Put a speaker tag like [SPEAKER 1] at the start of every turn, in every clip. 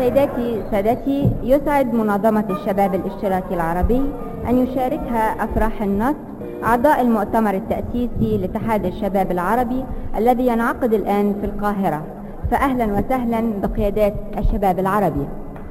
[SPEAKER 1] سيداتي سادتي يسعد منظمة الشباب الاشتراكي العربي أن يشاركها أفراح النصر أعضاء المؤتمر التأسيسي لاتحاد الشباب العربي الذي ينعقد الآن في القاهرة فأهلا وسهلا بقيادات الشباب العربي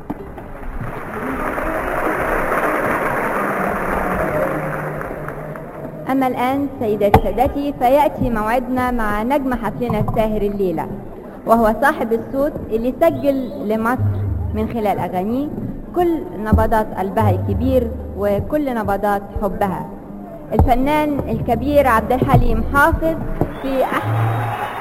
[SPEAKER 1] أما الآن سيداتي سادتي فيأتي موعدنا مع نجم حفلنا الساهر الليلة وهو صاحب الصوت اللي سجل لمصر من خلال أغانيه كل نبضات قلبها الكبير وكل نبضات حبها الفنان الكبير عبد الحليم حافظ في أحد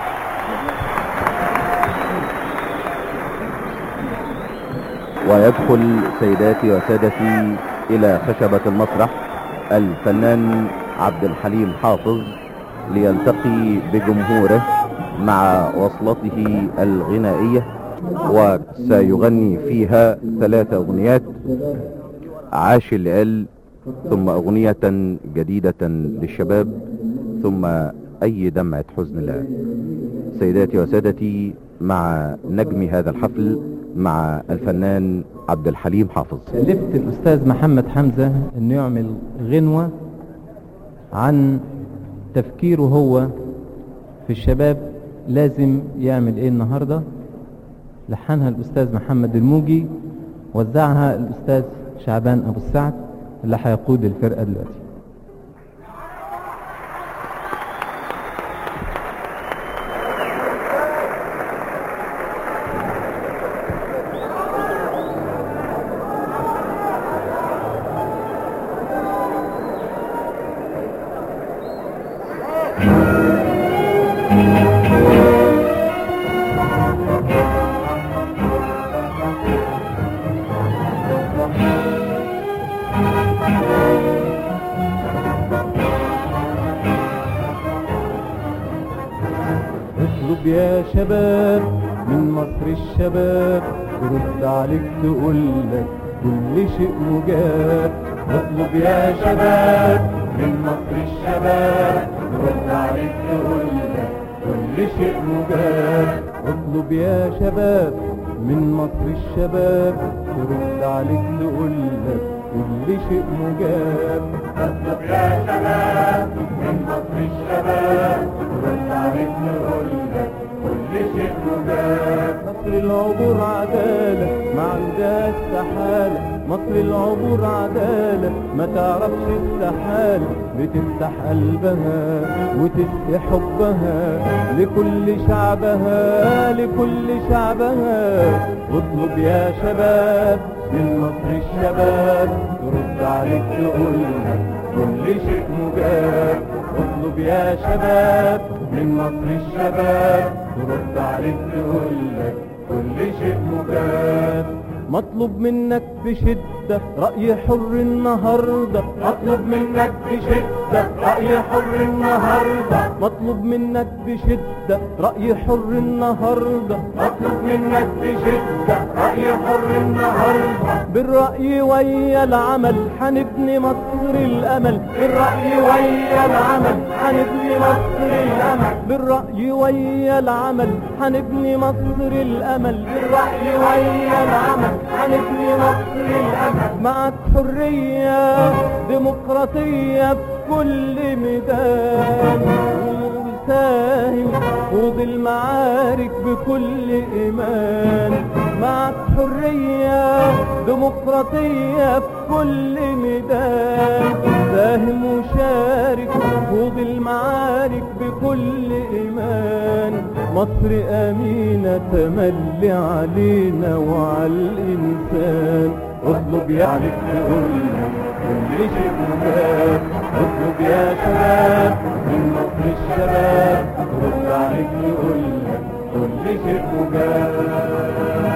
[SPEAKER 2] ويدخل سيداتي وسادتي إلى خشبة المسرح الفنان عبد الحليم حافظ ليلتقي بجمهوره مع وصلته الغنائية وسيغني فيها ثلاث أغنيات عاش الليل ثم أغنية جديدة للشباب ثم أي دمعة حزن الله سيداتي وسادتي مع نجم هذا الحفل مع الفنان عبد الحليم حافظ
[SPEAKER 3] كلفت الأستاذ محمد حمزة أنه يعمل غنوة عن تفكيره هو في الشباب لازم يعمل ايه النهاردة لحنها الأستاذ محمد الموجي وزعها الأستاذ شعبان أبو السعد اللي هيقود الفرقة دلوقتي اطلب يا شباب من مصر الشباب ترد عليك تقول لك كل شيء مجاب اطلب يا شباب من مصر الشباب ترد عليك تقول لك كل شيء مجاب اطلب يا شباب من مصر الشباب ترد عليك تقول لك كل شيء مجاب اطلب يا شباب من مصر الشباب ترد عليك تقول لك كل شيء مجاب مصر العبور عدالة ما عندها استحالة مصر العبور عدالة ما تعرفش استحالة بتفتح قلبها وتسقي حبها لكل شعبها لكل شعبها اطلب يا شباب من مصر الشباب ترد عليك تقول لك كل شيء مجاب اطلب يا شباب من مصر الشباب ترد عليك تقول لك كل شيء مجاب مطلوب منك بشدة رأي حر النهاردة مطلوب منك بشدة رأي حر النهاردة مطلوب منك بشدة رأي حر النهاردة مطلوب منك بشدة رأي حر النهاردة بالرأي ويا العمل حنبني مصر الأمل بالرأي ويا العمل حنبني مصر الأمل بالرأي ويا العمل حنبني مصر الأمل بالرأي ويا العمل حنبني مصر الأمل معك حرية ديمقراطية بكل ميدان وساهم خوض المعارك بكل إيمان معك حرية ديمقراطية في كل ميدان ساهم وشارك خوض المعارك بكل إيمان مصر أمينة تملي علينا وعلى الإنسان اطلب يا عليك تقول كل شيء مجاب اطلب يا شباب من مصر الشباب رد عليك تقول كل شيء مجاب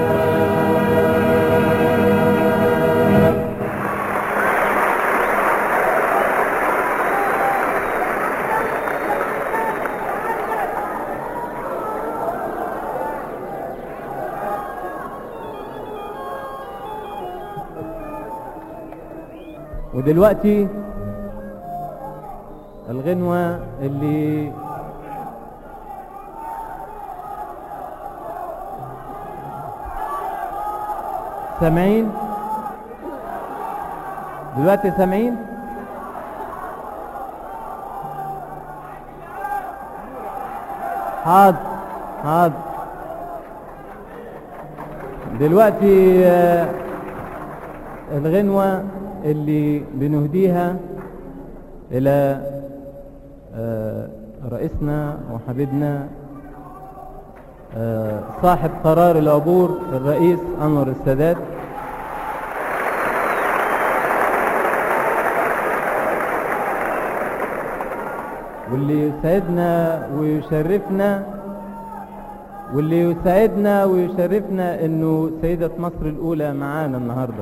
[SPEAKER 3] ودلوقتي الغنوة اللي سامعين دلوقتي سامعين حاضر حاضر دلوقتي آه، الغنوة اللي بنهديها إلى آه، رئيسنا وحبيبنا آه، صاحب قرار العبور الرئيس أنور السادات واللي يسعدنا ويشرفنا واللي يسعدنا ويشرفنا انه سيدة مصر الاولى معانا النهارده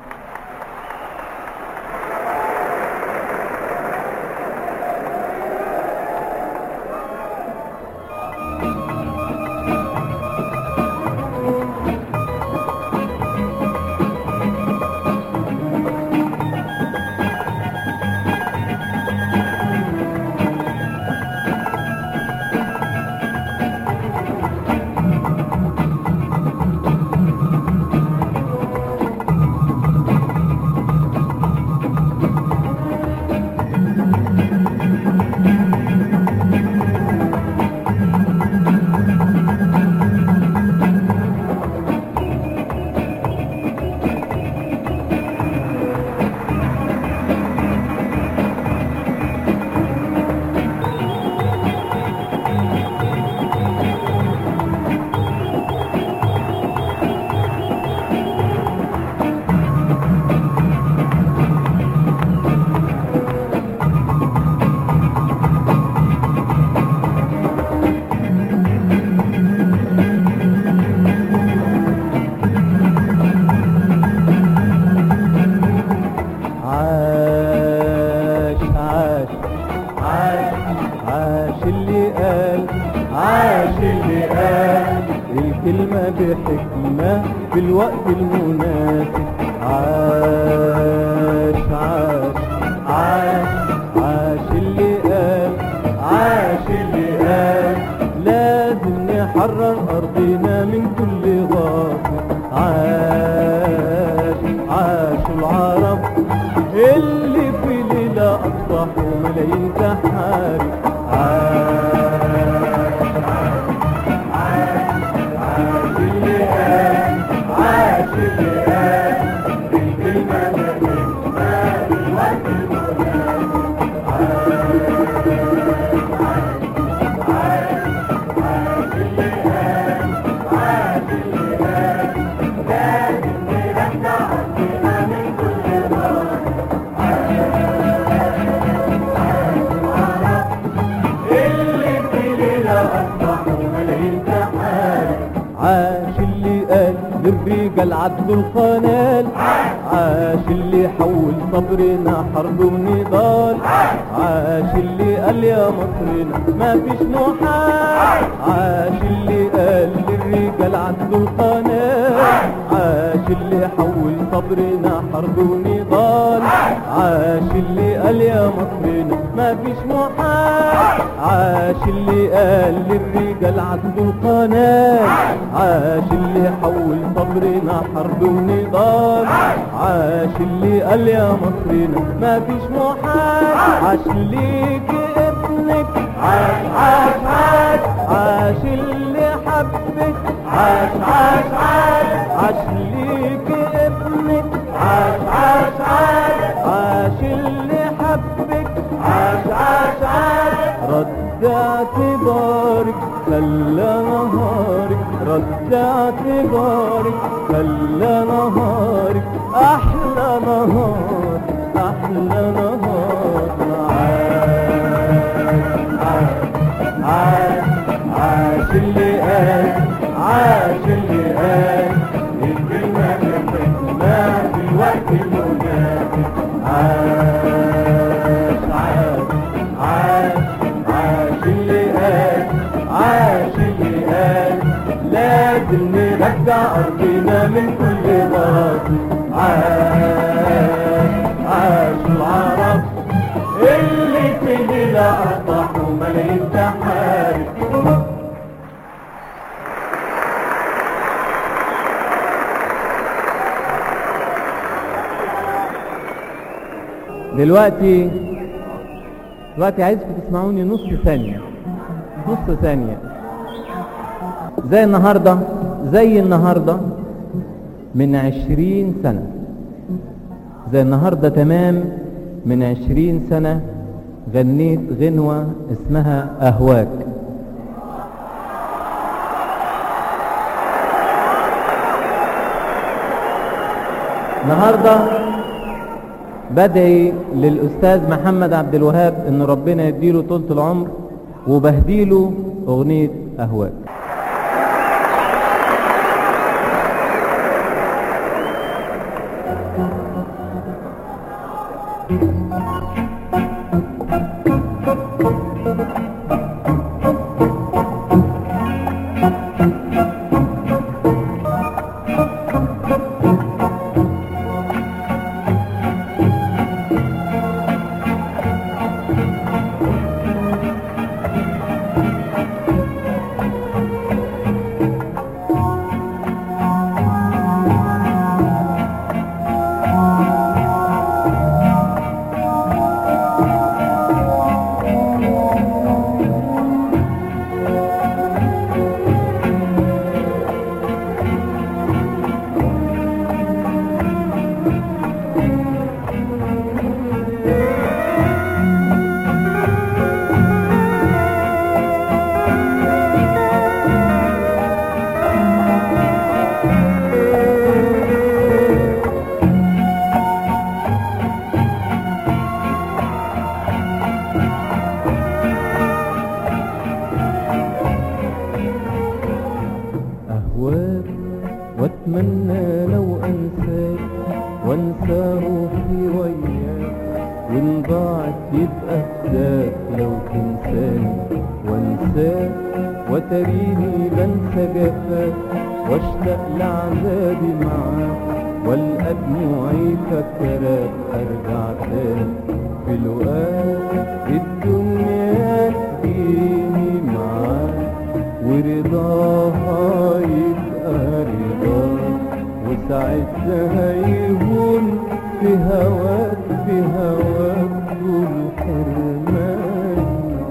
[SPEAKER 3] عاش عاش عاش عاش اللي قال عاش اللي قال الكلمة بحكمة في الوقت المناسب عاش عاش عاش عاش اللي قال عاش اللي قال لازم نحرر أرضنا من كل غاصب عاش عاش العرب اللي في ليلة أصبحوا ملايين سحاري عاش عاش اللي قال عاش اللي قال الكلمة ما في الوقت المناسب اللي في ليلة أصبحوا ملايين سحاري عاش اللي قال للرجال عدوا القنال عاش اللي حول صبرنا حرب ونضال عاش اللي قال يا مصرنا ما فيش محال عاش اللي قال للرجال عدوا القنال عاش اللي حول صبرنا حرب ونضال عاش اللي قال يا مصرنا ما فيش محال عاش اللي قال للرجال عدوا القنال عاش اللي حول صبرنا حرب ونضال عاش اللي قال يا مصرنا ما فيش محال عاش ليك ابنك عاش عاش عاش عاش اللي حبك عاش عاش عاش عاش ليك ابنك عاش عاش عاش عاش اللي حبك عاش عاش عاش رد اعتبارك خلى نهارك رد اعتبارك خلى نهارك احلى نهار احلى نهار عاش عاش عاش اللي قال عاش اللي قال الكلمة بالحكمة في الوقت المناسب عاش عاش عاش عاش اللي قال عاش اللي قال لازم نرجع أرضنا من كل باطل عاش عاش العرب اللي في ليلة أصبحوا ملايين سحاري دلوقتي دلوقتي عايزكم تسمعوني نص ثانية نص ثانية زي النهاردة زي النهاردة من عشرين سنة زي النهاردة تمام من عشرين سنة غنيت غنوة اسمها أهواك النهارده بدعي للأستاذ محمد عبد الوهاب إن ربنا يديله طولة العمر وبهديله أغنية أهواك أهواك وأتمنى لو أنساك وأنسى روحي وياك وإن ضاعت يبقى فداك لو تنساني وأنساك وتريني بنسى جفاك واشتاق لعذابي معاك والقى دموعي فاكراك ارجع تاني في لقاك الدنيا تجيني معاك ورضاها يبقى رضاك وساعتها يهون في هواك في هواك طول حرماني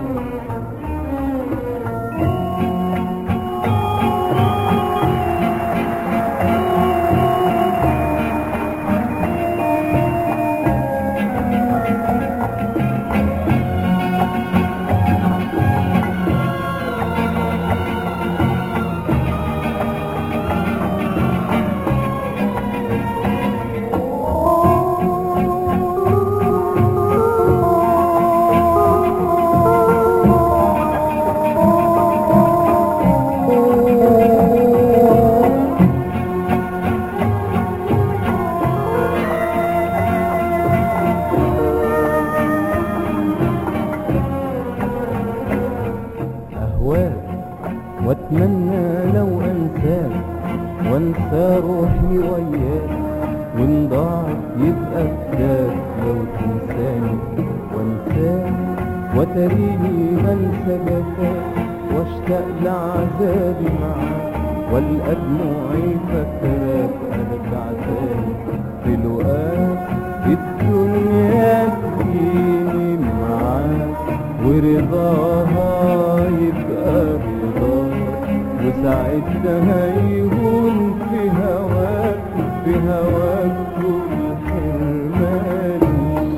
[SPEAKER 3] أهواك وأتمنى لو أنساك وأنسى روحي وياك وإن ضاعت يبقى فداك لو تنساني وأنساك وتريني بنسى جفاك واشتاق لعذابي معاك والقى دموعي فاكراك ارجع تاني في لقاك الدنيا تجيني معاك ورضاها يبقى رضاك وساعتها يهون في هواك في هواك طول حرماني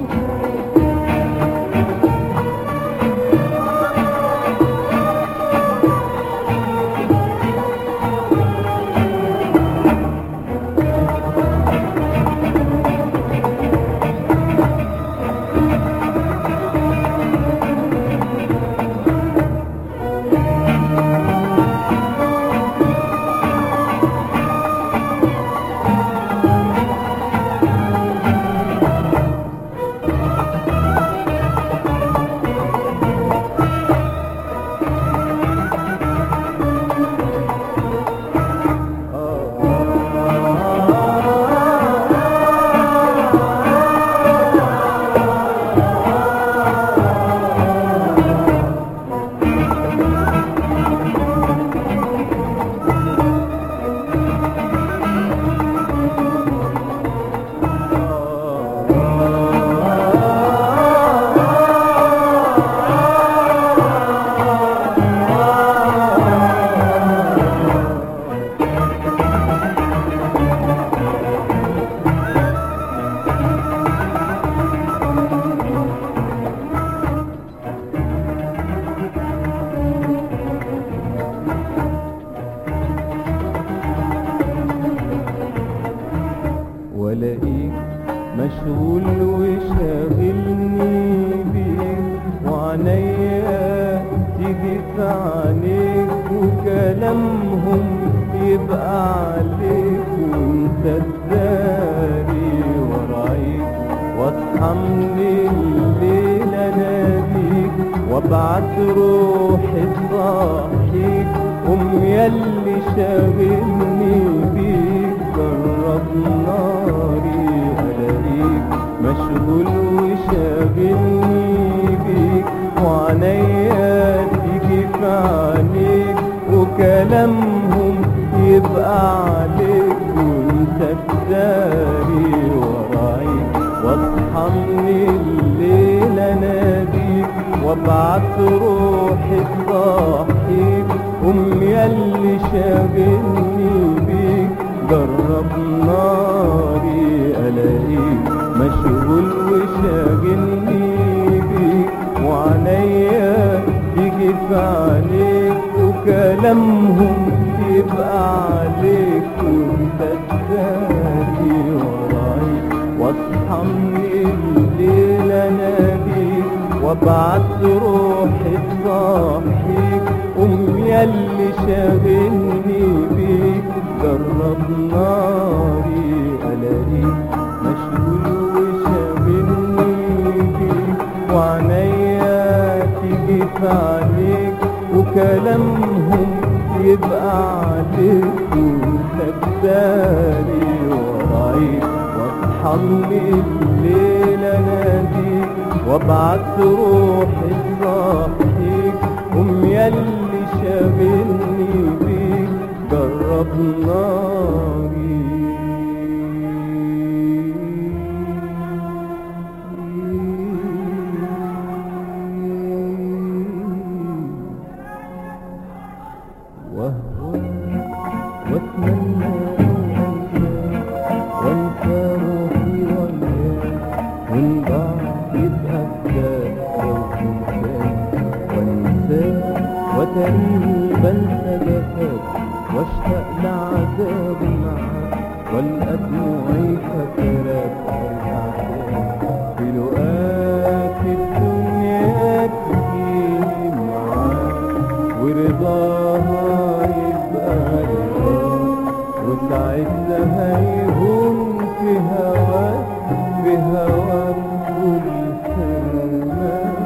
[SPEAKER 4] عينيك وكلامهم يبقى عليك وانت تداري ورايك واصحى من الليل اناديك وابعت روحي تصحيك قوم ياللي شاغلني بيك جرب ناري الاقيك مشغول وشاغلني بيك وعنيا تيجي في عينيك وكلامهم يبقى عليك وانت تداري ورايك واصحى من الليل اناديك وابعت روحي تصحيك قوم ياللي شاغلني بيك جرب ناري الاقيك مشغول وشاغلني بيك وعنيا تيجي في عليك وكلامهم يبقى عليك وانت تداري ورايك واصحى من الليل اناديك وابعت روحي تصحيك قوم ياللي شاغلني بيك جرب ناري الاقيك مشغول وشاغلني بيك وعنيا تيجي في عليك وكلامهم يبقى عليك وانت تداري ورايك واصحى من الليل اناديك وابعت روحي تصحيك قوم ياللي شاغلني بيك جرب ناري وهو واتمنى وانسى روحي وياك ونضاع يبقى فداك لو تنساك وانساك وتريني بنسى جفاك واشتاق لعذاب معاك والقى دموعي فاكراك ارجع تاني في لقاك الدنيا تجيني معاك ورضاها يبقى رضاك وساعتها هيهون في هواك في هواك كل حرمان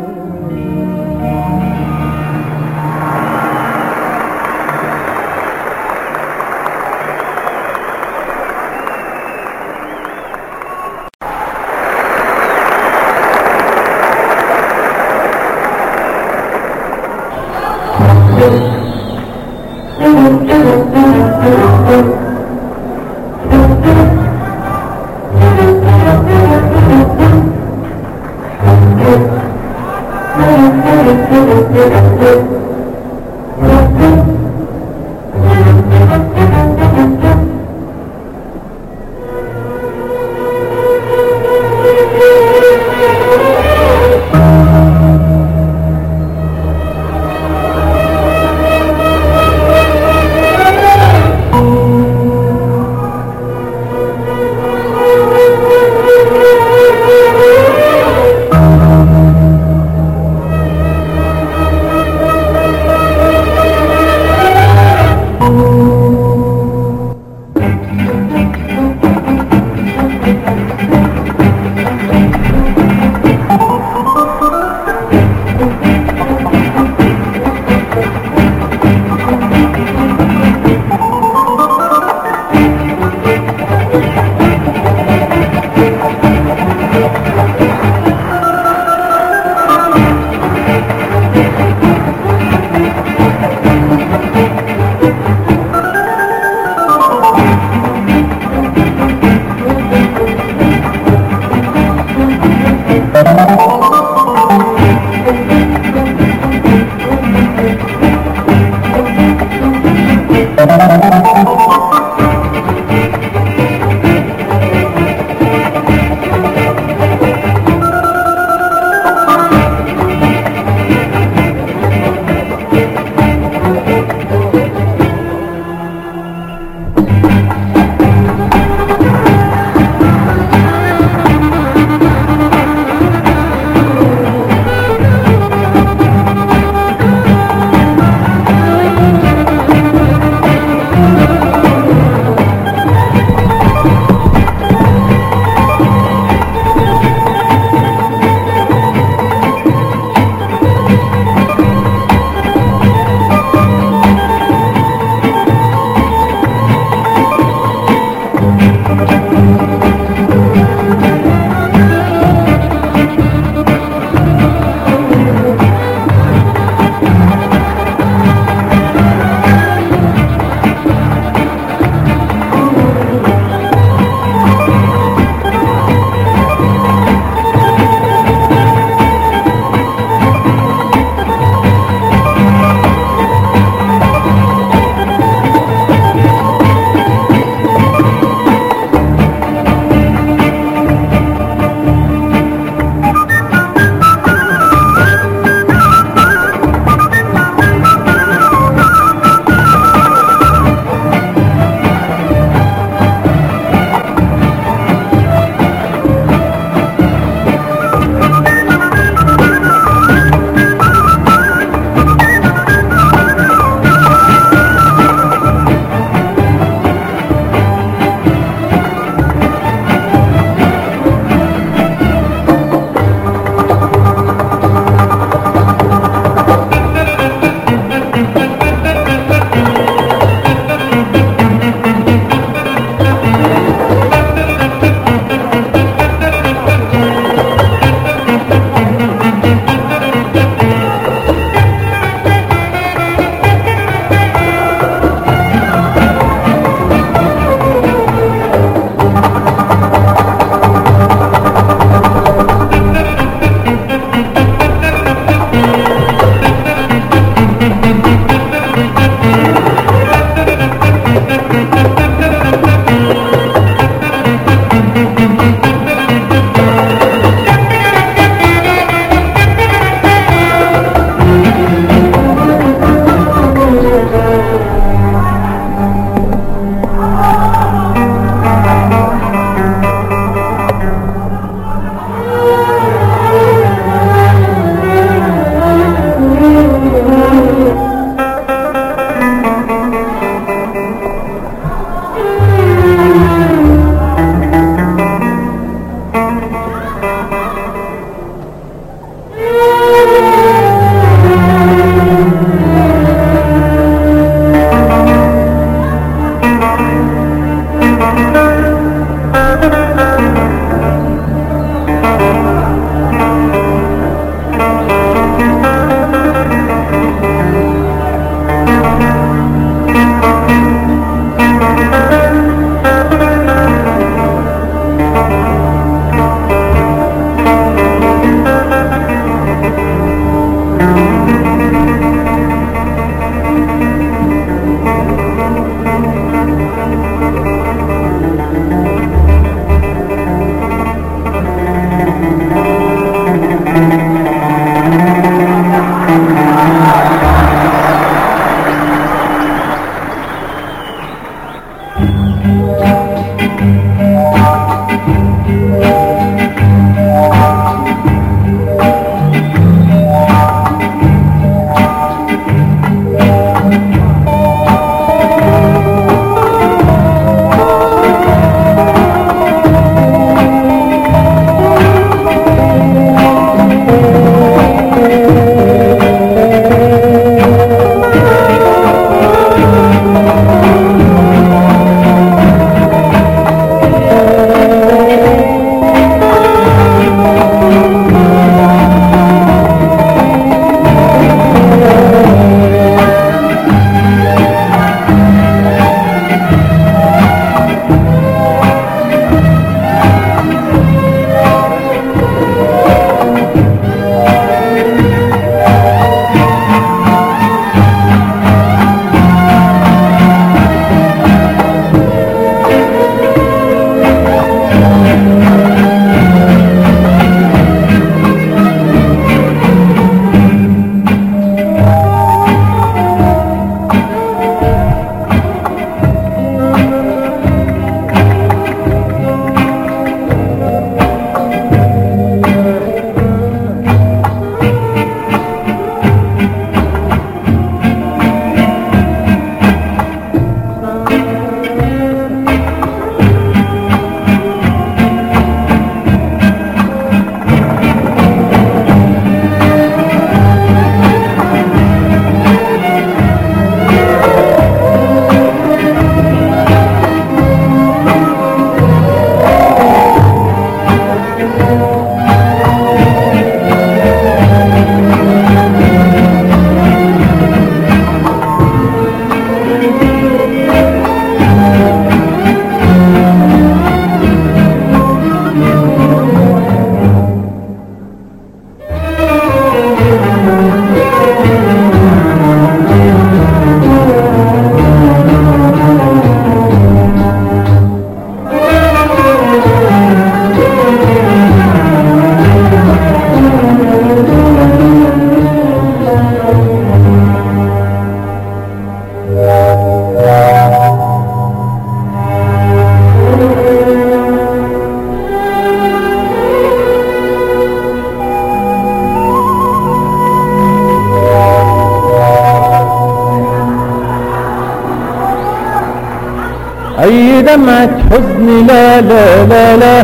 [SPEAKER 4] أي دمعة حزن لا لا لا لا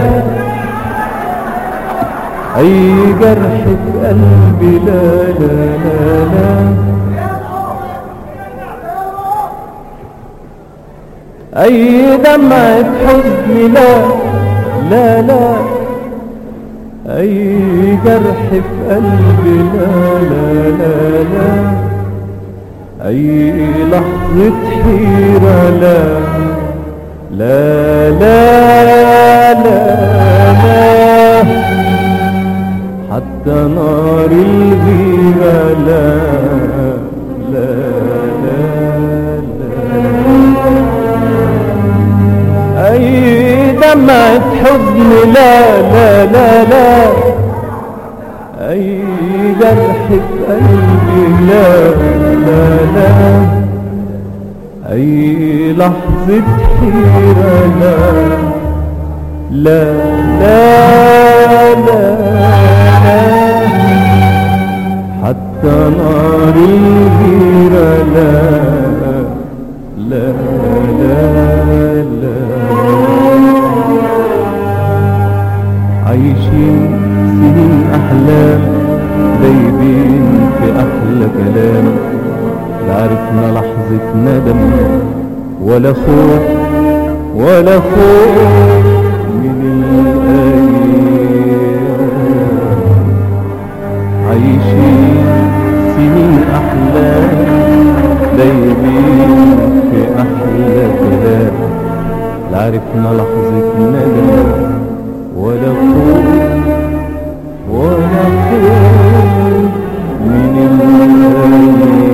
[SPEAKER 4] أي جرح في قلبي لا لا لا لا أي دمعة حزن لا لا لا أي جرح في قلبي لا لا لا لا أي لحظة حيرة لا لا لا لا لا حتى نار الغيرة لا لا لا لا أي دمعة حزن لا لا لا لا أي جرح في قلبي لا لا لا أي لحظة حيرة لا لا لا لا حتى نار الغيرة لا لا لا لا عايشين سنين أحلام دايبين في أحلى كلام لا عرفنا لحظة ندم ولا خوف ولا خوف من الأيام عايشين سنين أحلام دايبين في أحلى كلام لا عرفنا لحظة ندم ولا خوف ولا خوف من الأيام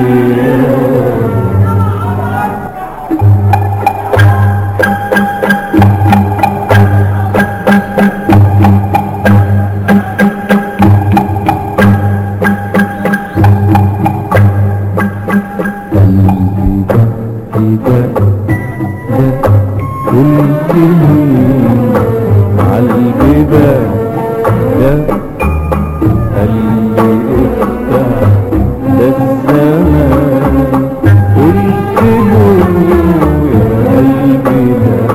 [SPEAKER 4] قلبي ده ده ده كنت مين عالبيبان ده قلبي افتح ده الزمان قلت له يا قلبي ده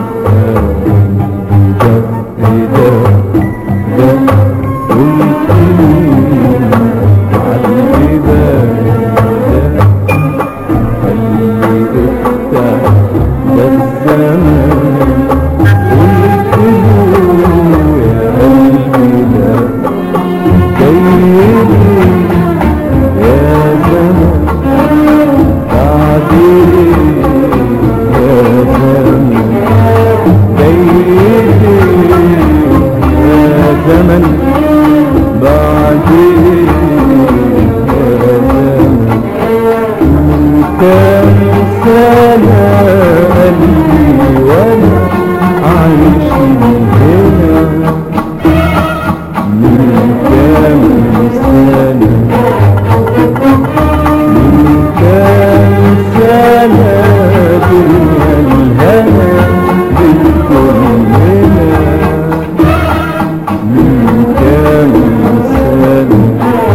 [SPEAKER 4] قلبي ده ده ده قلت مين عالبيبان ده خلي افتح ده الزمان قلت له يا قلبي لا جايلي يا زمان بعدين يا زمان جايلي يا زمن بعدين يا زمن كان سنة قلبي وانا عايش هنا من كام سنة من كام سنة دنيا الهنا بالكلنا من كام سنة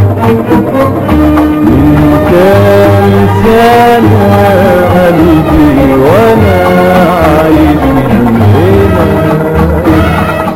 [SPEAKER 4] من كام سنة قلبي وانا عايش من هنا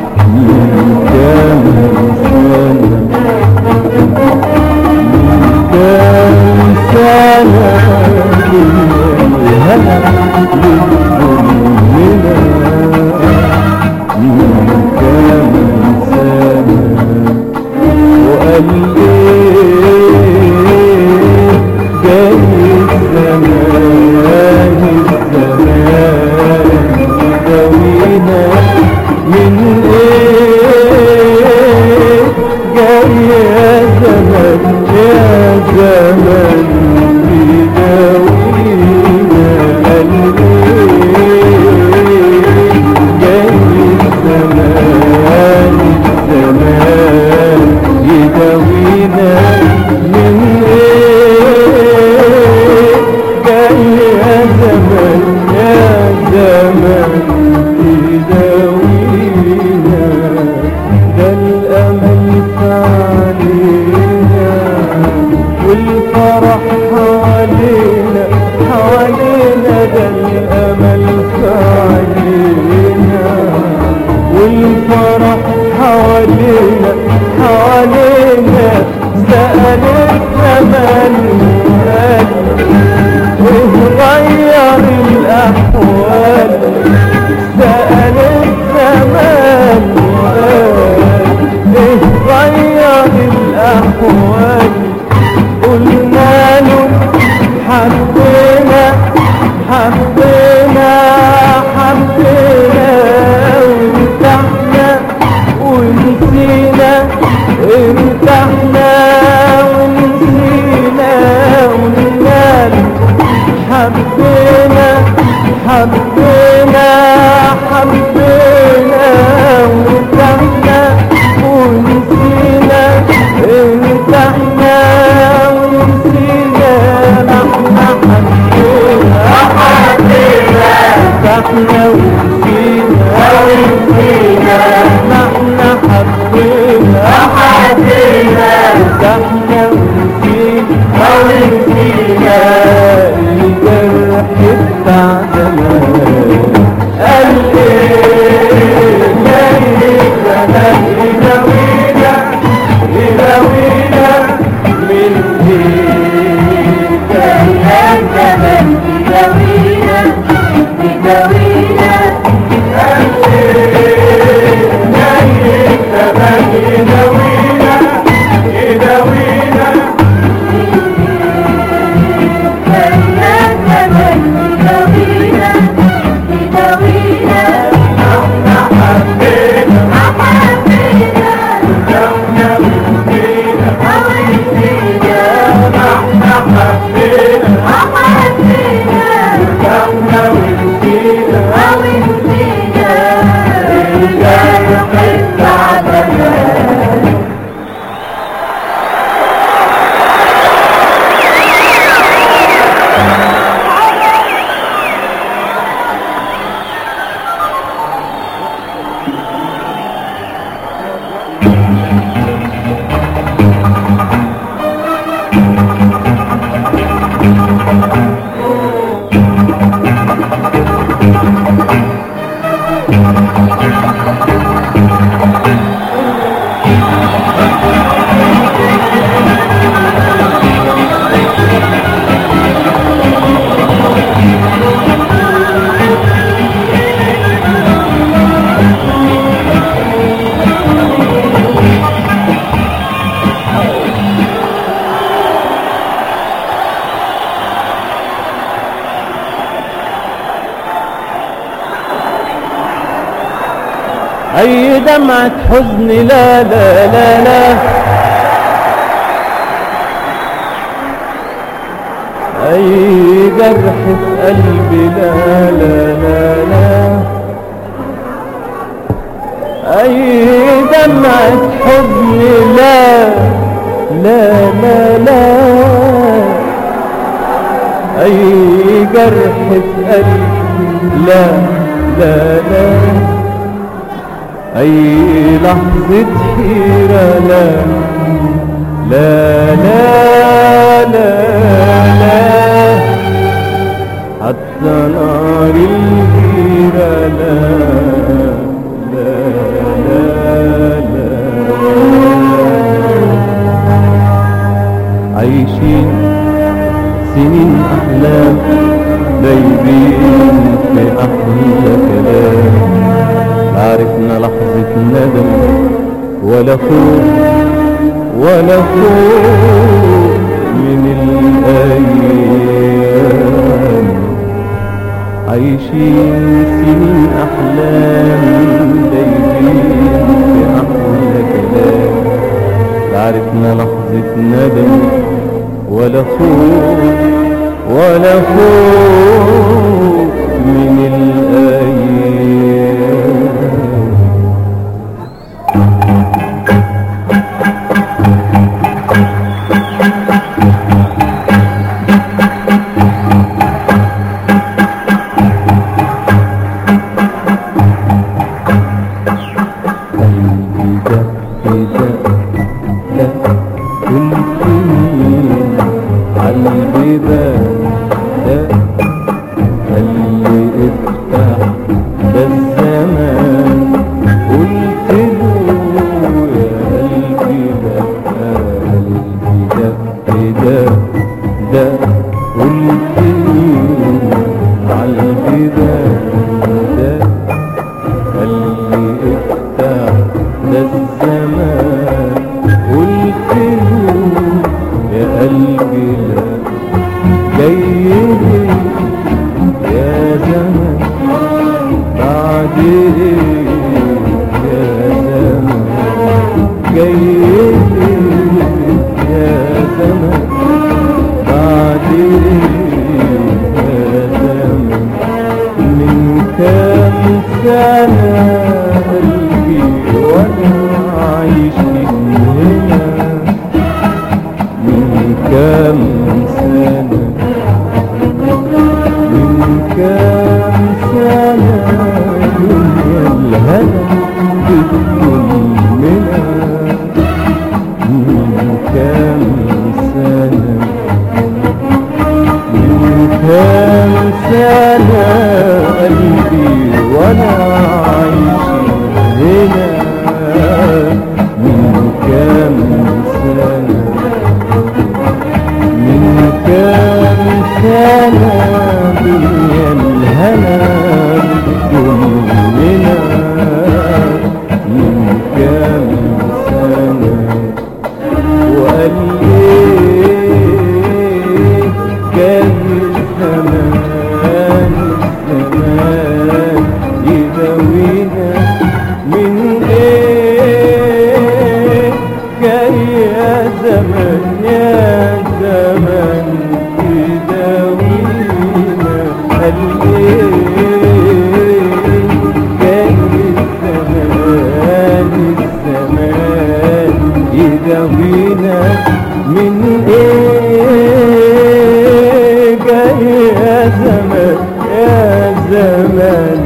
[SPEAKER 4] حبينا حبينا وارتحنا ونسينا ارتحنا ونسينا وننام حبينا حبينا حبينا وارتحنا ونسينا ارتحنا ونسينا نحن حبينا ارتحنا ونسينا ونسينا نحن حبينا ارتحنا ونسينا ونسينا الجرح بتاع زمان قال ايه جاي زمان يداوينا يداوينا من ايه كان زمان يداوينا يداوينا قال ايه جاي زمان يداوينا يداوينا اي دمعة حزن لا لا لا لا اي جرح في قلبي لا لا لا لا اي دمعة حزن لا لا لا لا اي جرح في قلبي لا لا لا أي لحظة حيرة لا لا لا لا لا حتى نار الغيرة لا لا لا لا عايشين سنين أحلام دايبين في أحلى كلام عرفنا لحظة ندم ولا خوف ولا خوف من الأيام عايشين سنين أحلام دايبين في أحلى كلام عرفنا لحظة ندم ولا خوف ولا خوف من الأيام قلبي ده ده ده كنت مين قلبي ده ده اللي افتح ده الزمان قلت له يا قلبي ده قلبي ده ده ده قلت مين قلبي ده ده اللي افتح ده الزمان قلت له يا قلبي لا جاي لي سنة قلبي وانا عايش هنا من كام سنة من كام سنة دنيا الهنا بتطمنا من كام سنة من كام سنة قلبي وانا عايش هنا من كام سنة من كام سنة دنيا الهنا بتضمنا من كام سنة وقال ايه كان الزمان الزمان يداوينا من ايه كان يا زمان يا زمان يداوينا قال ايه كان الزمان الزمان يداوينا من ايه جاي يا زمان يا زمان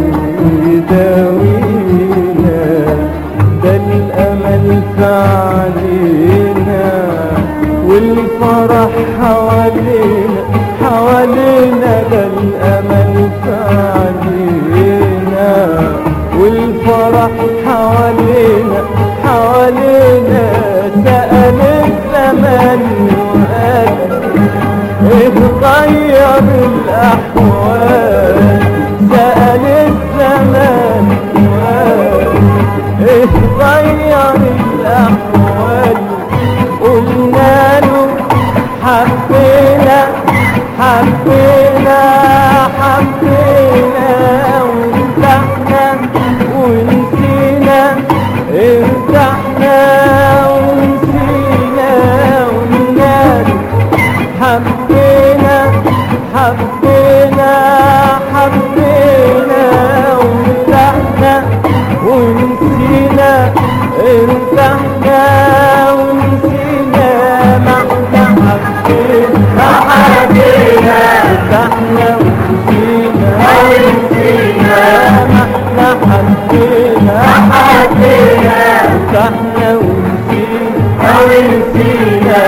[SPEAKER 4] يداوينا ده الامل في علينا والفرح حوالينا حوالينا ده الامل في علينا والفرح حوالينا حوالينا سأل الزمان وقال اتغير الأحوال سأل الزمان وقال اتغير الأحوال قلنا له حبينا حبينا حبينا وارتحنا ونسينا ارتحنا ونسينا وننام حبينا حبينا حبينا وارتحنا ونسينا ارتحنا ونسينا ما احنا حبينا حبينا ارتحنا ونسينا ونسينا ما احنا حبينا حبينا ارتحنا ونسينا ونسينا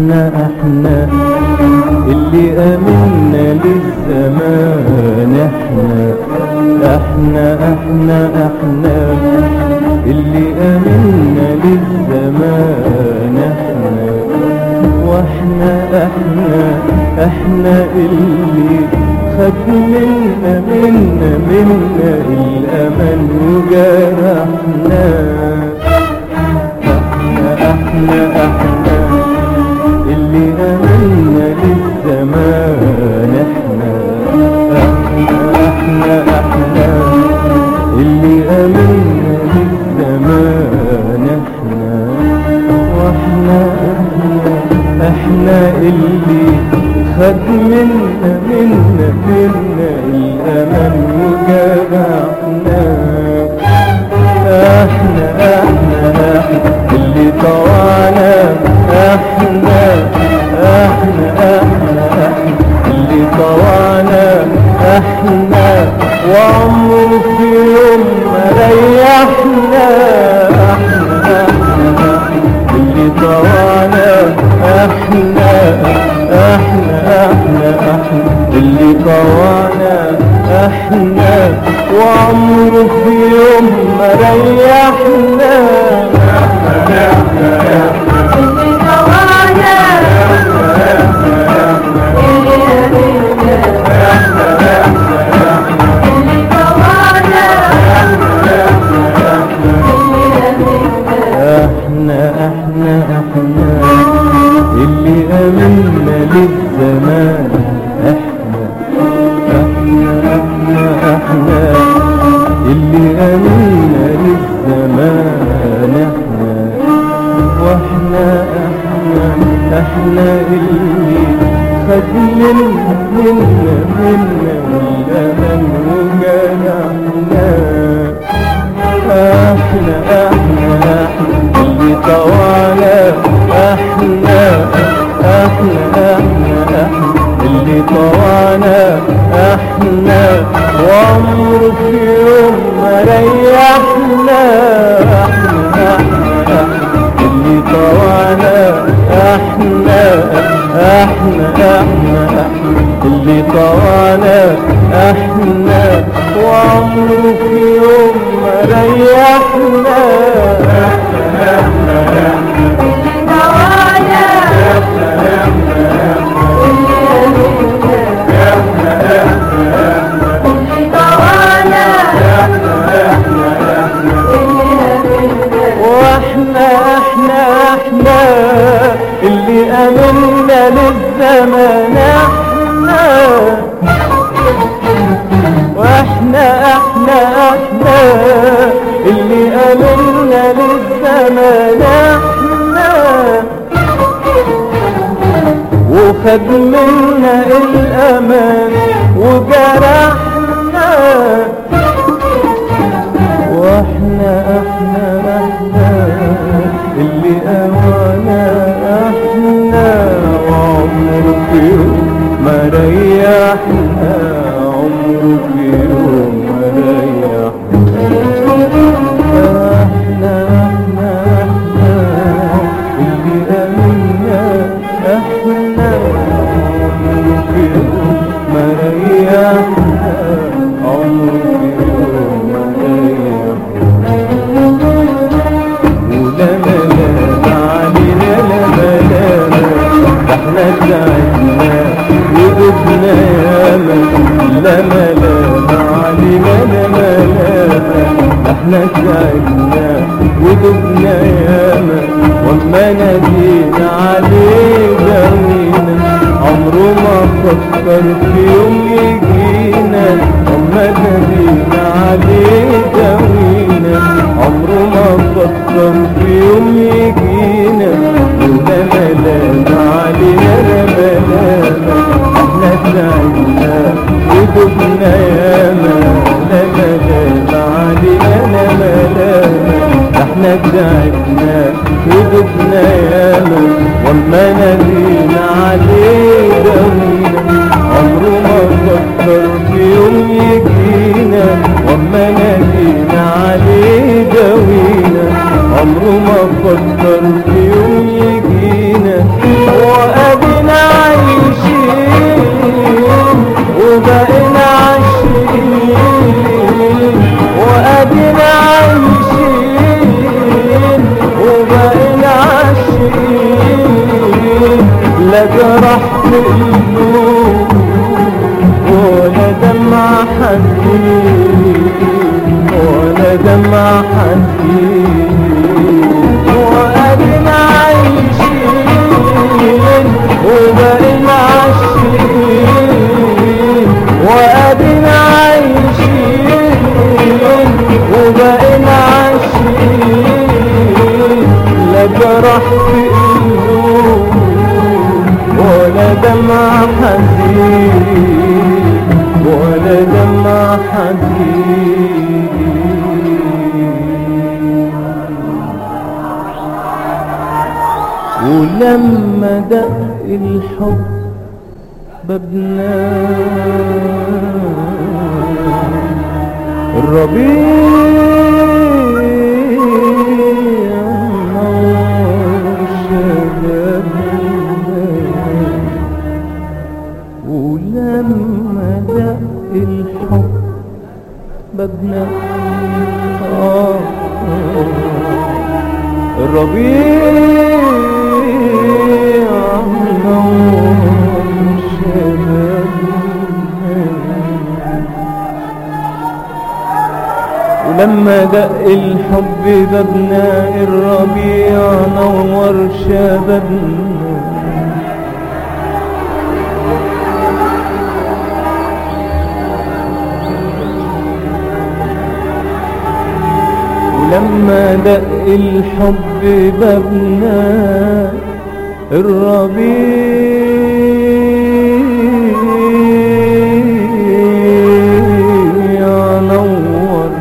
[SPEAKER 4] احنا احنا اللي امنا للزمان احنا احنا احنا احنا اللي امنا للزمان احنا واحنا احنا احنا اللي خد منا منا منا الامل وجرحنا احنا احنا احنا اللي امنا للزمان احنا احنا احنا احنا اللي امنا للزمان احنا واحنا احنا احنا اللي خد منا منا منا الامل وجرحنا احنا احنا احنا اللي طوعنا احنا احنا احنا احنا اللي طوعنا احنا وعمره في يوم ما ريحنا احنا احنا احنا اللي طوعنا احنا احنا احنا احنا اللي طوعنا احنا وعمره في يوم ما ريحنا احنا احنا احنا اللي امنا للزمان احنا احنا احنا احنا اللي امنا للزمان احنا واحنا احنا احنا اللي خد منا منا منا الامل وجرحنا احنا احنا احنا اللي طوعنا احنا احنا احنا احنا اللي طوعنا احنا وعمره في يوم ما ريحنا احنا احنا احنا اللي طوعنا احنا احنا احنا احنا اللي طوعنا احنا وعمره في يوم ما ريحنا احنا احنا احنا واحنا احنا احنا اللي امنا للزمان احنا واحنا احنا احنا اللي امنا للزمان احنا وخد منا الامان وجرحنا واحنا احنا احنا اللي اوانا احنا وعمر في يوم ما ريحنا عمر في يوم ما ريحنا احنا احنا احنا اللي امنا احنا عمر في يوم ما ريحنا عمر في يوم ما ريحنا ولا ملام علينا لا ملام ده احنا تعبنا وقفنا ياما لا ملام علينا لا ملام ده احنا تعبنا ودبنا ياما وما نادينا عليه داوينا عمره ما فكر في يوم يجينا وما نادينا عليه داوينا عمره ما فكر في يوم يجينا ولا ملام علينا لا ملام احنا تعبنا ودبنا ياما لا ملام علينا لا ملام احنا تعبنا ودبنا ياما وما نادينا عليه داوينا عمره ما فكر في يوم يجينا وما نادينا عليه داوينا عمره ما فكر في يوم يجينا لا جرح في قلوب ولا دمع حزين ولا دمع حزين وأدينا عايشين وبقينا عايشين وأدينا عايشين وبقينا عايشين لا جرح في قلوب ولا دمع حزين ولا دمع حزين ولما دق الحب بابنا الربيع نور شبابنا ولما دق الحب بابنا آه الربيع نور شبابنا ولما دق الحب بابنا الربيع نور شبابنا ولما دق الحب بابنا الربيع نور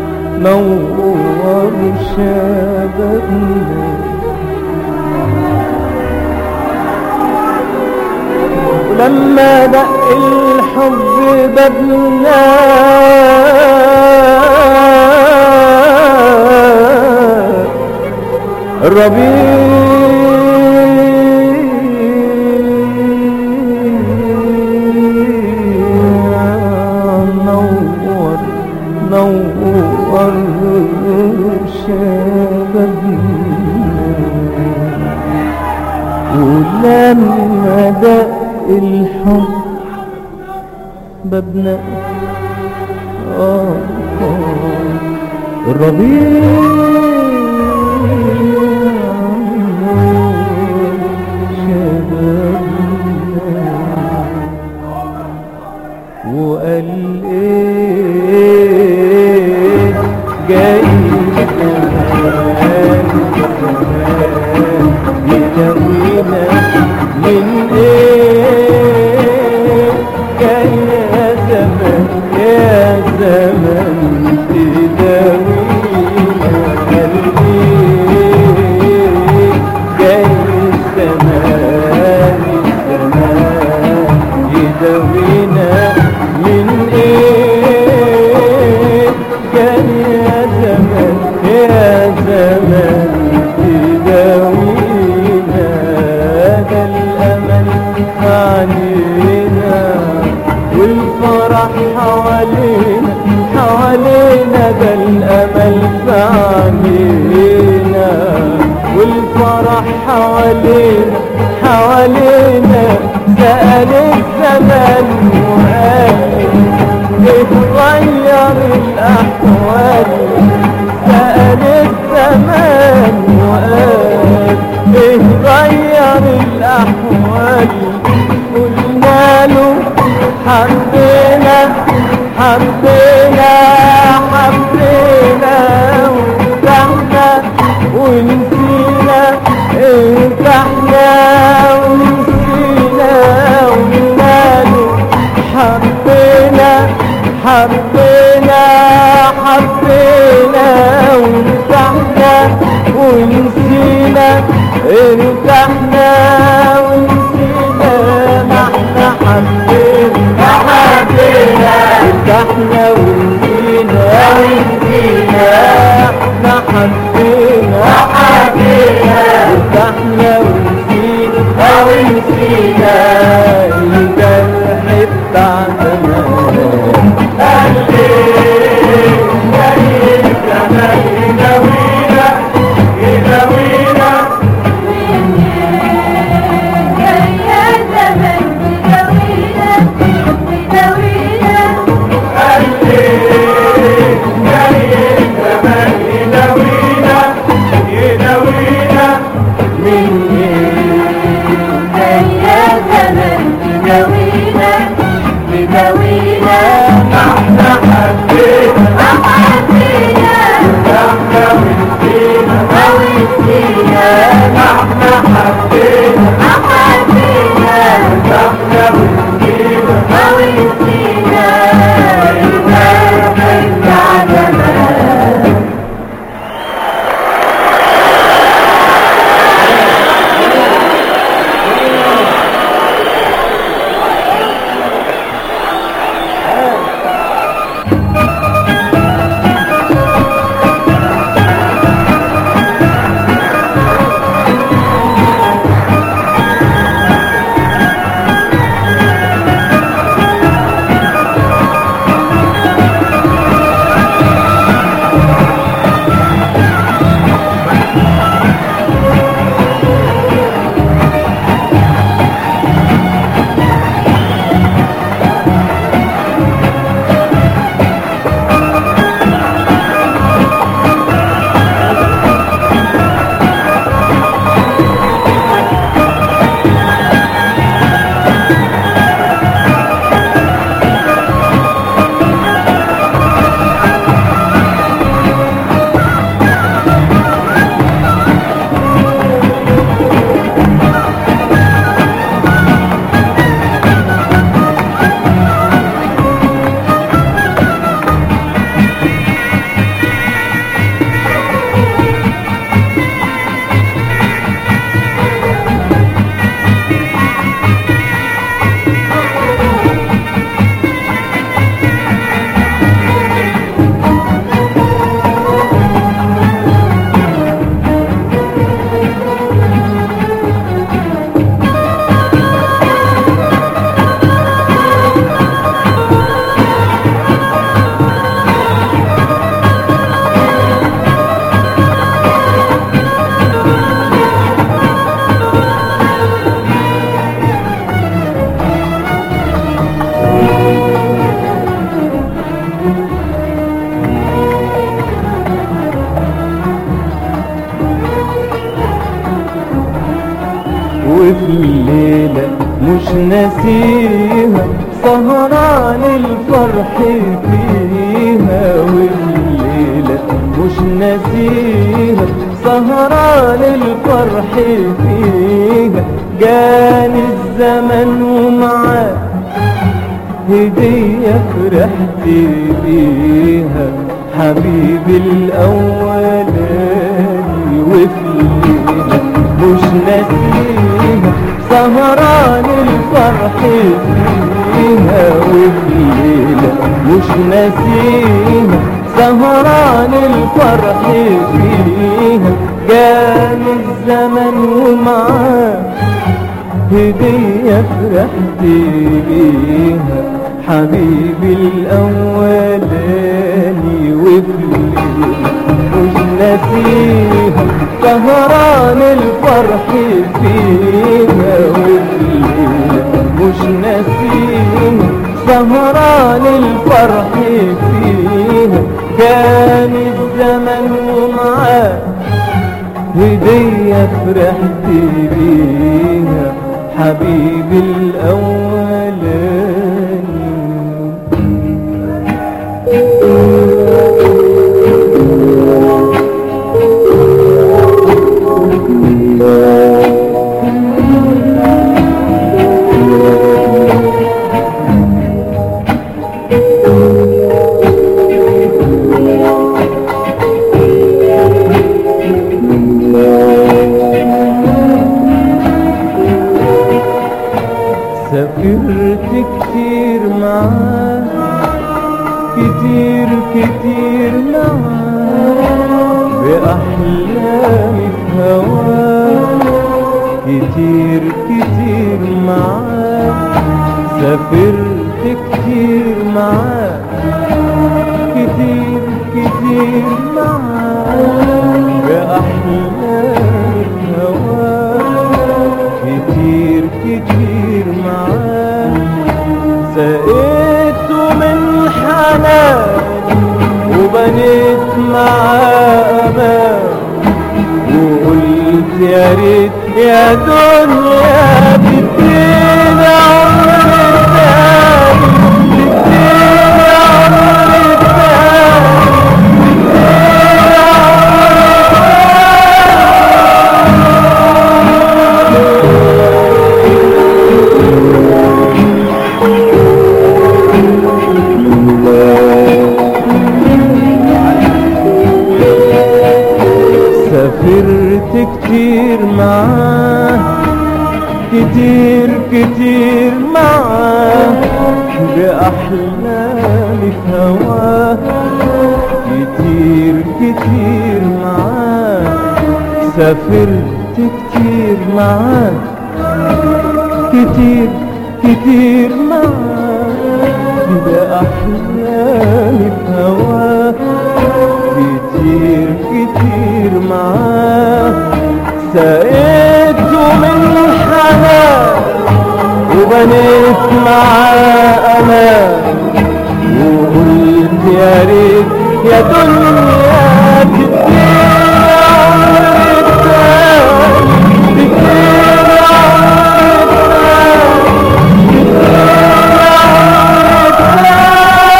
[SPEAKER 4] نور شبابنا ولما دق الحب بابنا الربيع نور نور شبابنا ولما دق الحب بابنا آه آه الربيع شبابنا وقال ايه جاي يداوينا من ايه جاي يا زمن يا زمن تداوينا قال ايه جاي الزمان الزمان يداوينا من ايه كان يا زمان يا زمان تداوينا ده الامل علينا والفرح حوالينا حوالينا ده الامل علينا والفرح حوالينا حوالينا سأل الزمان وقال اتغير الأحوال سأل الزمان وقال اتغير الأحوال قلنا له حبينا حبينا حبينا وارتحنا ونسينا ارتحنا ونسينا وناله حبينا حبينا حبينا وارتحنا ونسينا ارتحنا ونسينا ما احنا حبينا حبينا ارتحنا ونسينا ونسينا احنا حبينا حبينا ارتحنا ونسينا ونسينا الجرح بتاع زمان
[SPEAKER 5] Yeah.
[SPEAKER 4] وفي الليلة مش ناسيها سهران الفرح فيها وفي الليلة مش ناسيها سهران الفرح فيها جاني الزمن ومعاه هدية فرحت بيها حبيبي الأولاني وفي الليلة مش ناسيها سهران الفرح فيها وفي الليلة مش ناسيها سهران الفرح فيها كان الزمن ومعاه هدية فرحت بيها حبيبي الأولاني وفي مش ناسيها سهران الفرح فيها وفي مش ناسيها سهران الفرح فيها كان الزمن ومعاه هدية فرحت بيها حبيبي الأولاني سافرت كتير معاه كتير كتير معاه بأحلامي في هواه كتير كتير معاه سافرت كتير معاه كتير كتير معاه بأحلامي في هواه كتير كتير معاه سقيته من حنان وبنيت معاه امان وقلت يا ريت يا دنيا تديني عمر تاني تديني عمر تاني سافرت كتير معاه كتير كتير معاه بأحلامي في هواه كتير كتير معاه سافرت كتير معاه كتير كتير معاه بأحلامي في هواه كتير كتير معاه سقيته من حنان وبنيت معاه امان وقلت يا ريت يا دنيا تديني عمر تاني تديني عمر تاني تديني عمر تاني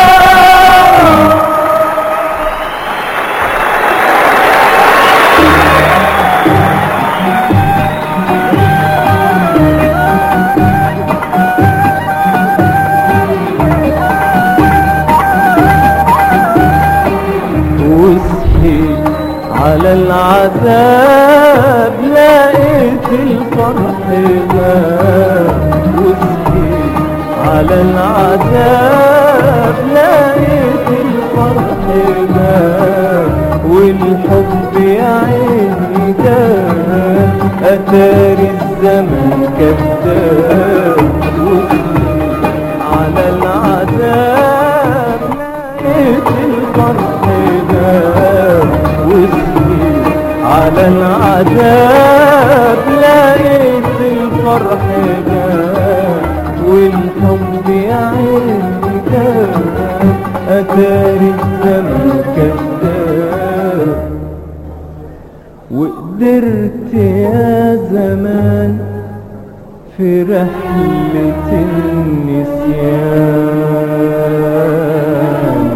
[SPEAKER 4] وصحيت على العذاب لقيت الفرح غاب وصحيت على العذاب لقيت الفرح غاب والحب يا عيني جاب أتاري الزمن كذاب وصحيت على العذاب لقيت الفرح غاب وصحيت على العذاب لقيت الفرح غاب والحب يا عيني جاب أتاري الزمن كذاب وقدرت يا زمان في رحلة النسيان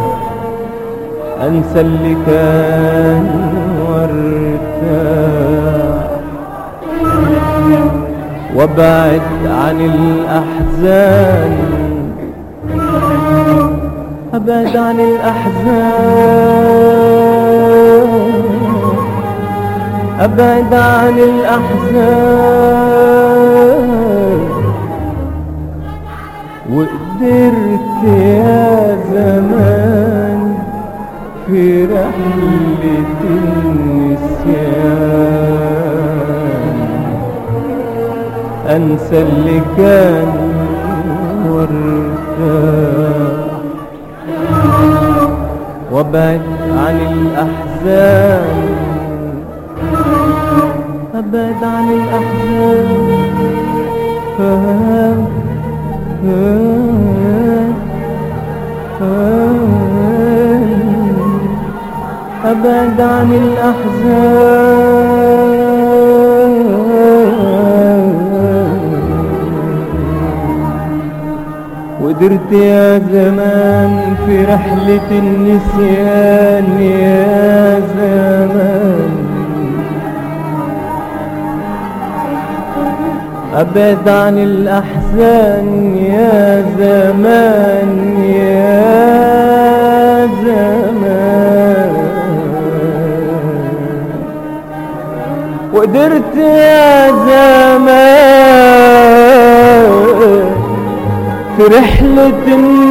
[SPEAKER 4] أنسى اللي كان وارتاح وابعد عن الأحزان أبعد عن الأحزان أبعد عن الأحزان وقدرت يا زمان في رحلة النسيان أنسى اللي كان وارتاح وابعد عن الأحزان أبعد عن الأحزان أبعد عن الأحزان قدرت يا زمان في رحلة النسيان يا زمان أبعد عن الأحزان يا زمان يا زمان وقدرت يا زمان في رحلة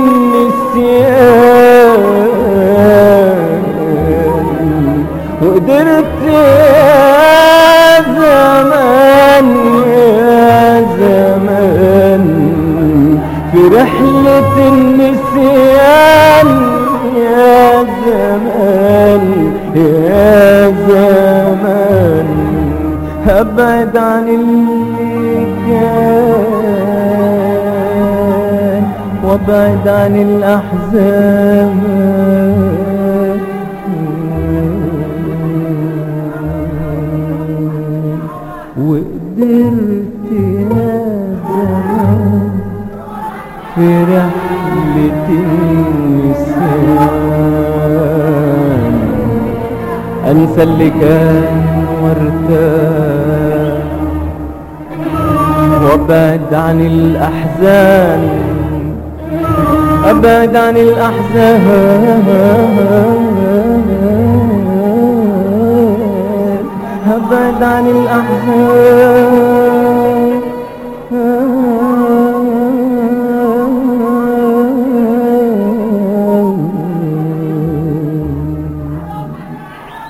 [SPEAKER 4] النسيان وقدرت يا زمان يا زمان في رحلة النسيان يا زمان يا زمان أبعد عن اللي كان وابعد عن الأحزان وقدرت يا زمان في رحلة النسيان أنسى اللي كان وارتاح وابعد عن الأحزان أبعد عن الأحزان أبعد عن الأحزان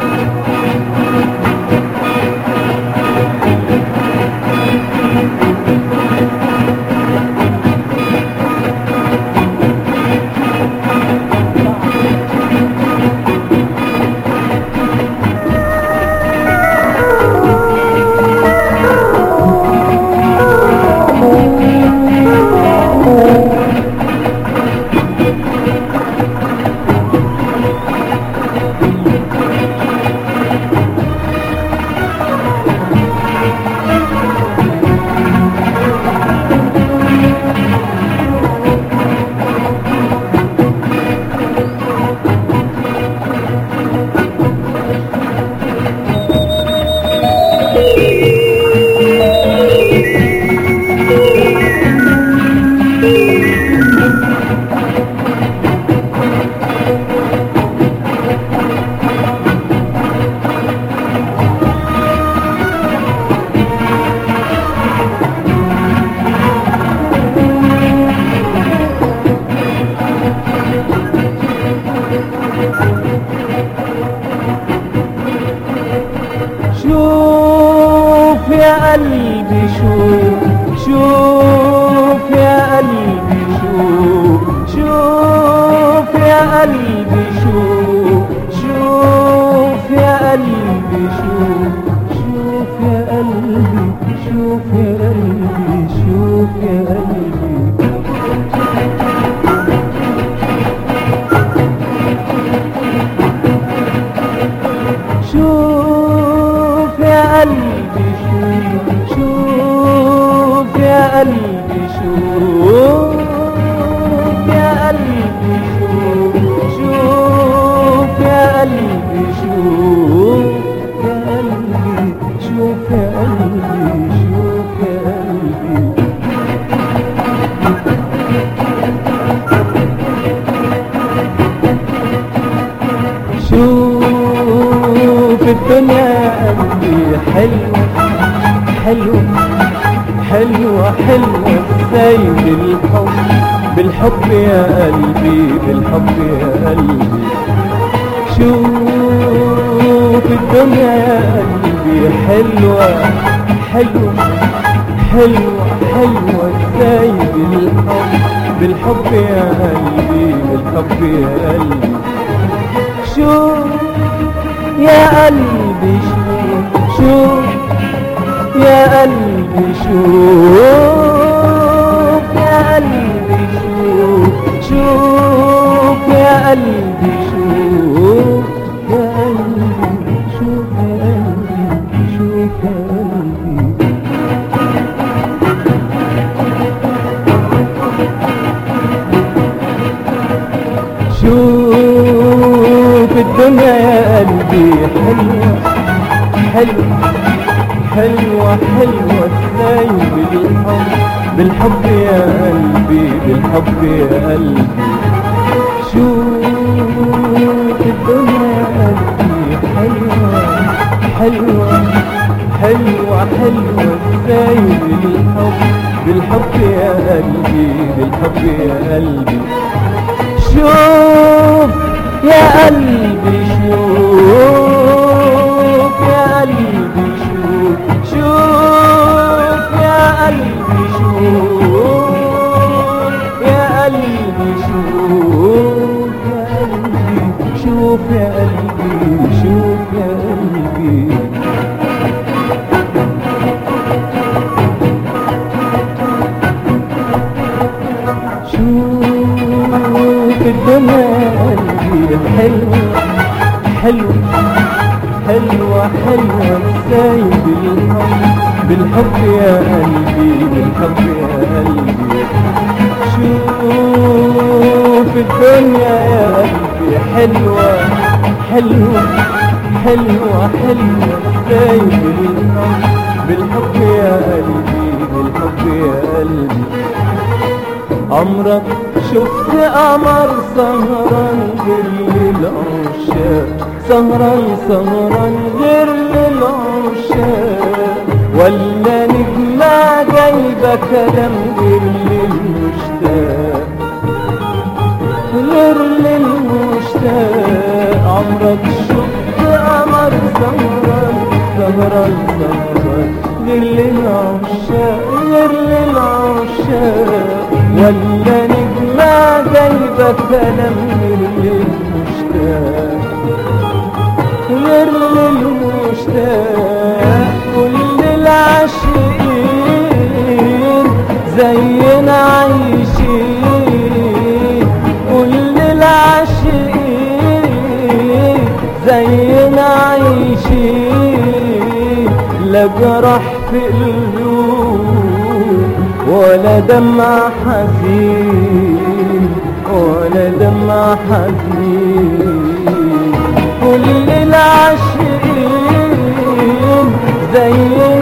[SPEAKER 4] شوف يا قلبي شوف شوف يا قلبي شوف شوف يا قلبي شوف شوف يا قلبي شوف شوف يا قلبي شوف يا قلبي شوف يا قلبي شوف يا قلبي شوف قلبي شوف يا قلبي شوف شوف يا قلبي شوف يا قلبي شوف يا قلبي شوف يا قلبي شوف الدنيا يا قلبي حلوة حلوة حلوة حلوة ازاي بالحب بالحب يا قلبي بالحب يا قلبي شوف الدنيا يا قلبي حلوة حلوة حلوة حلوة ازاي بالحب بالحب يا قلبي بالحب يا قلبي شوف يا قلبي شوف شوف يا قلبي شوف يا قلبي شوف شوف يا قلبي شوف يا قلبي شوف يا قلبي شوف يا قلبي شوف الدنيا يا قلبي حلوة حلوة حلوة حلوة ازاي بالحب بالحب يا قلبي بالحب يا قلبي شوف الدنيا يا قلبي حلوة حلوة حلوة حلوة ازاي بالحب بالحب يا قلبي بالحب يا قلبي شوف يا قلبي شوف يا قلبي شوف شوف يا قلبي شوف يا قلبي شوف يا قلبي شوف يا قلبي شوف يا قلبي شوف الدنيا قلبي حلوة حلوة حلوة حلوة ازاي بالحب بالحب يا قلبي بالحب يا قلبي شوف الدنيا يا قلبي حلوة حلوة حلوة حلوة ازاي بالحب بالحب يا قلبي بالحب يا قلبي عمرك شفت قمر سهران غير للعشاق سهران سهران غير للعشاق ولا نجمة جايبة كلام غير للمشتاق غير للمشتاق عمرك شفت قمر سهران سهران سهران غير للعشاق غير للعشاق ولا نجمة جايبة كلام غير للمشتاق غير للمشتاق كل العاشقين زينا عايشين كل العاشقين زينا عايشين لا جرح في قلوب ولا دمع حزين ولا دمع حزين كل العاشقين زينا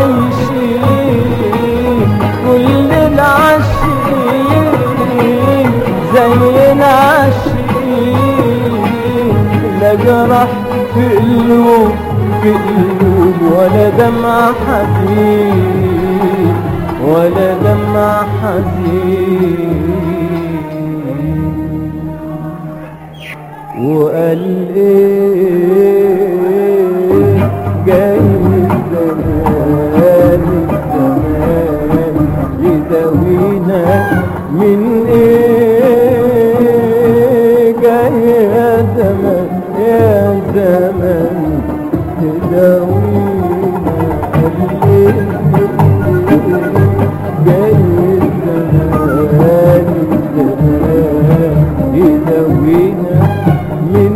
[SPEAKER 4] عايشين كل العاشقين زينا عايشين لا جرح في قلوب في قلوب ولا دمع حزين ولا دمع حزين وقال ايه جاي الزمان الزمان يداوينا من ايه جاي يا زمان يا زمان تداوينا قال ايه جاي الزمان الزمان يداوينا من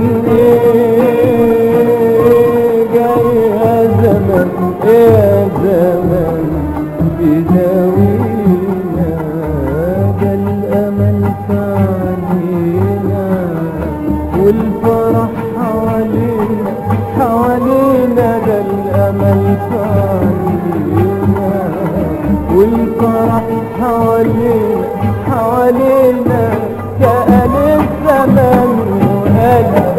[SPEAKER 4] ايه جاي يا زمان يا زمان يداوينا عملت علينا والفرح حوالينا حوالينا كأن الزمن وقال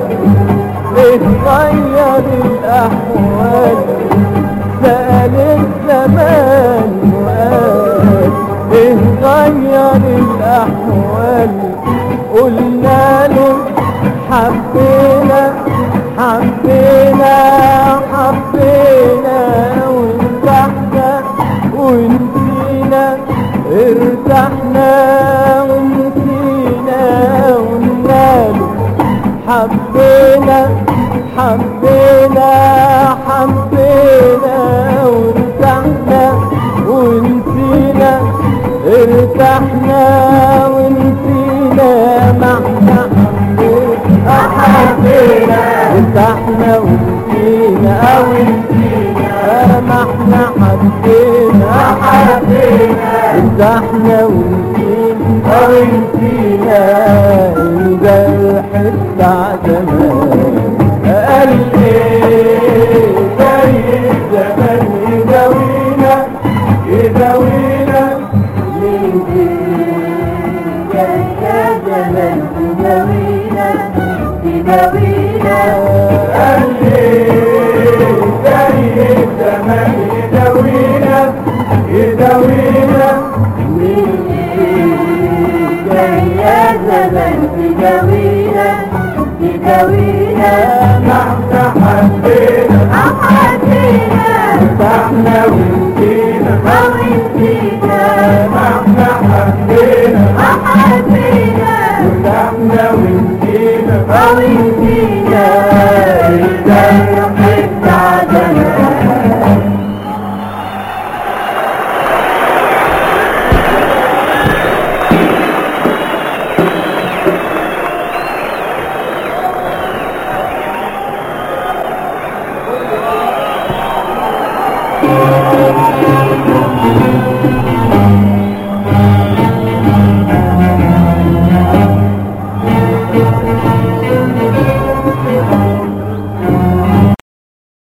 [SPEAKER 4] اتغير الأحوال سأل الزمان وقال اتغير الأحوال قلنا له حبينا حبينا حبينا وارتحنا ونسينا ارتحنا ونسينا ونناله حبينا حبينا حبينا وارتحنا ونسينا ارتحنا ونسينا ما احنا حبينا حبينا ارتحنا ونسينا ونسينا ما احنا حبينا حبينا ارتحنا ونسينا ونسينا الجرح بتاع زمان قال ايه زي الزمان يداوينا يداوينا من
[SPEAKER 1] يا زمن تداوينا تداوينا
[SPEAKER 4] قال ايه زي الزمان يداوينا يداوينا
[SPEAKER 1] يا زمن تداوينا تداوينا
[SPEAKER 4] ما احنا حبينا
[SPEAKER 1] أحدنا
[SPEAKER 4] ارتحنا ونسينا
[SPEAKER 1] أو نسينا
[SPEAKER 4] ما احنا حبينا
[SPEAKER 1] أحدنا
[SPEAKER 4] ارتحنا ونسينا
[SPEAKER 1] أو نسينا